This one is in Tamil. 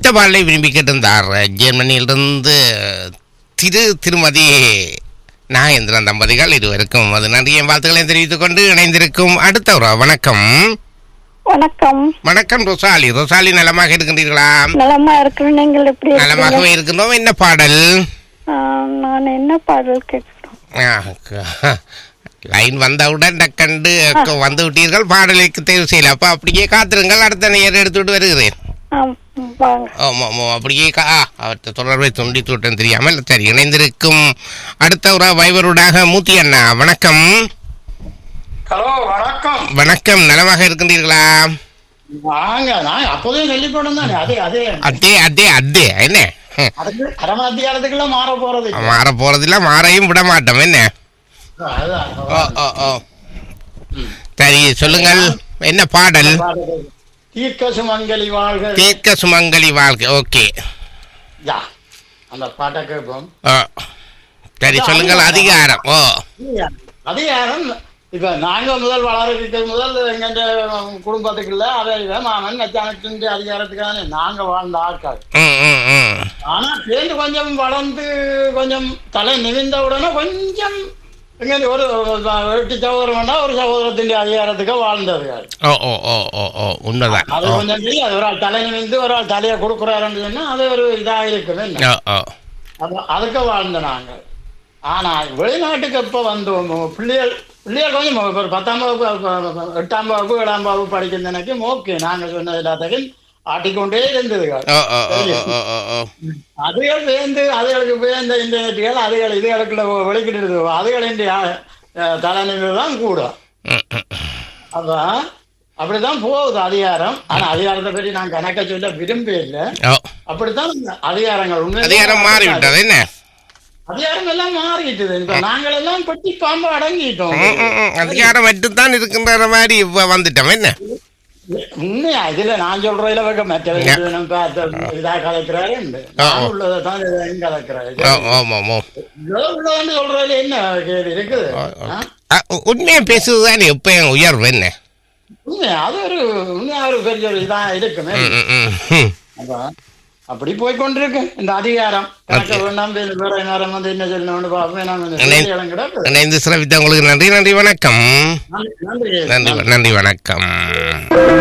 அடுத்த பாடலை விரும்பி கேட்டிருந்தார் ஜெர்மனியிலிருந்து திரு திருமதி நாகேந்திரன் தம்பதிகள் இருவருக்கும் அது நன்றிய வாழ்த்துக்களை தெரிவித்துக் கொண்டு இணைந்திருக்கும் அடுத்த ஒரு வணக்கம் வணக்கம் வணக்கம் ரொசாலி ரொசாலி நலமாக இருக்கின்றீர்களா நலமா இருக்கிறேன் நீங்கள் எப்படி இருக்கீங்க நலமாகவே இருக்கின்றோம் என்ன பாடல் ஆ, நான் என்ன பாடல் கேட்கிறோம் ஆ, லைன் வந்தவுடன் டக்கண்டு வந்து விட்டீர்கள் பாடலுக்கு தேர்வு செய்யல அப்ப அப்படியே காத்திருங்கள் அடுத்த நேரம் எடுத்துட்டு வருகிறேன் ஆ, வாங்க ஆமாம் ஆமாம் அப்படியே கா ஆ, அவர்கிட்ட தொடர்பை துண்டித்து விட்டேன் தெரியாமல் சரி இணைந்திருக்கும் அடுத்த ஒரு வைபருடாக மூத்தி அண்ணா வணக்கம் ஹலோ வணக்கம் வணக்கம் நலமாக இருக்கின்றீர்களா வாங்க நான் அப்போதே சொல்லி போனோம் தானே அதே அதே அதே அதே அதே என்ன ஹம், அதுக்கு அரை மணி நேரத்துக்குள்ள மாற போறது இல்ல. மாற போறதில்ல மாறையும் விட மாட்டோம் என்ன அதுதான். ஓ ஓ ஓ சரி சொல்லுங்கள் என்ன பாடல் தீர்க்க சுமங்கலி வாழ்க தீர்க்க சுமங்கலி வாழ்க்கை ஓகே யா அந்த பாட்டை கேட்போம் ஓ சரி சொல்லுங்கள் அதிகாரம் ஓ அதிகாரம் இப்ப நாங்க முதல் வளர்க்க முதல் எங்க குடும்பத்துக்குள்ள அதை மாமன் மச்சானத்தின் அதிகாரத்துக்கான நாங்க வாழ்ந்த ஆட்கள் ம் ம் ம் ஆனா சேர்ந்து கொஞ்சம் வளர்ந்து கொஞ்சம் தலை நிமிந்த உடனே கொஞ்சம் இங்க ஒரு எட்டு சகோதரம் வேண்டாம் ஒரு சகோதரத்தின் அதிகாரத்துக்கு வாழ்ந்தவர்கள் ஓ ஓ ஓ ஓ ஓ உண்மைதான் அது ஓ கொஞ்சம் தெரியாது ஒரு ஆள் தலை நிமிந்து ஒரு ஆள் தலையை கொடுக்குறாருன்னு சொன்னா அது ஒரு இதா இருக்குது என்ன? ஓ ஓ அது- அதுக்கு வாழ்ந்த நாங்க ஆனா வெளிநாட்டுக்கு எப்ப வந்தோம் பிள்ளைகள் பிள்ளைகள் கொஞ்சம் ஒரு பத்தாம் வகுப்பு எட்டாம் வகுப்பு ஏழாம் வகுப்பு படிக்கிறதுனக்கு ஓகே நாங்க சொன்னது எல்லாத்தையும் ஆட்டிக்கொண்டே இருந்ததுகள் ஓ ஓ ஓ ஓ ஓ ஓ ஓ அதுகள் வேந்து அதுகளுக்கு வேந்த இன்டர்நெட்டுகள் அதுகள் இதுகளுக்குள்ள வெளிக்கிட்டு அதுகளின் தலைநிலை தான் கூட ம், ம், ம். அதான் அப்படிதான் போகுது அதிகாரம் ஆனா அதிகாரத்தை பற்றி நான் கணக்க சொல்ல விரும்ப இல்லை ஓ அப்படித்தான் இந்த அதிகாரங்கள் உண்மையிலே அதிகாரம் மாறிவிட்டது என்ன அதிகாரம் எல்லாம் மாறிட்டுது இப்ப நாங்கள் எல்லாம் பெட்டி பாம்பு அடங்கிட்டோம் ம், ம், ம். அதிகாரம் மட்டும்தான் இருக்கின்ற மாதிரி இப்ப வந்துட்டோம் என்ன உண்மையா இதுல நான் சொல்றதுல வைக்க மற்ற இதா கலக்கிறாரு நான் உள்ளதை தான் இதையும் கலக்கிறாரு ஓ ஆமாம் ஓ உள்ளதுன்னு சொல்றதுல என்ன கேள்வி இருக்குது ஆ? ஆ, உண்மையை பேசுவதுதான் எப்பயும் உயர்வு என்ன உண்மையா அது ஒரு உண்மையா ஒரு பெரிய ஒரு இதா இருக்குமே ம், ம், ம், ம். அதான். அப்படி போய் கொண்டிருக்கு இந்த அதிகாரம் கணக்க வேண்டாம் வேற வேற நேரம் வந்து என்ன சொல்லணும்னு பார்ப்பேன் நான் இந்த இல்லை. செய்திகளும் கிடக்கு. இணைந்து சிறப்பித்த உங்களுக்கு நன்றி நன்றி வணக்கம் நன்றி நன்றி நன்றி நன்றி வணக்கம்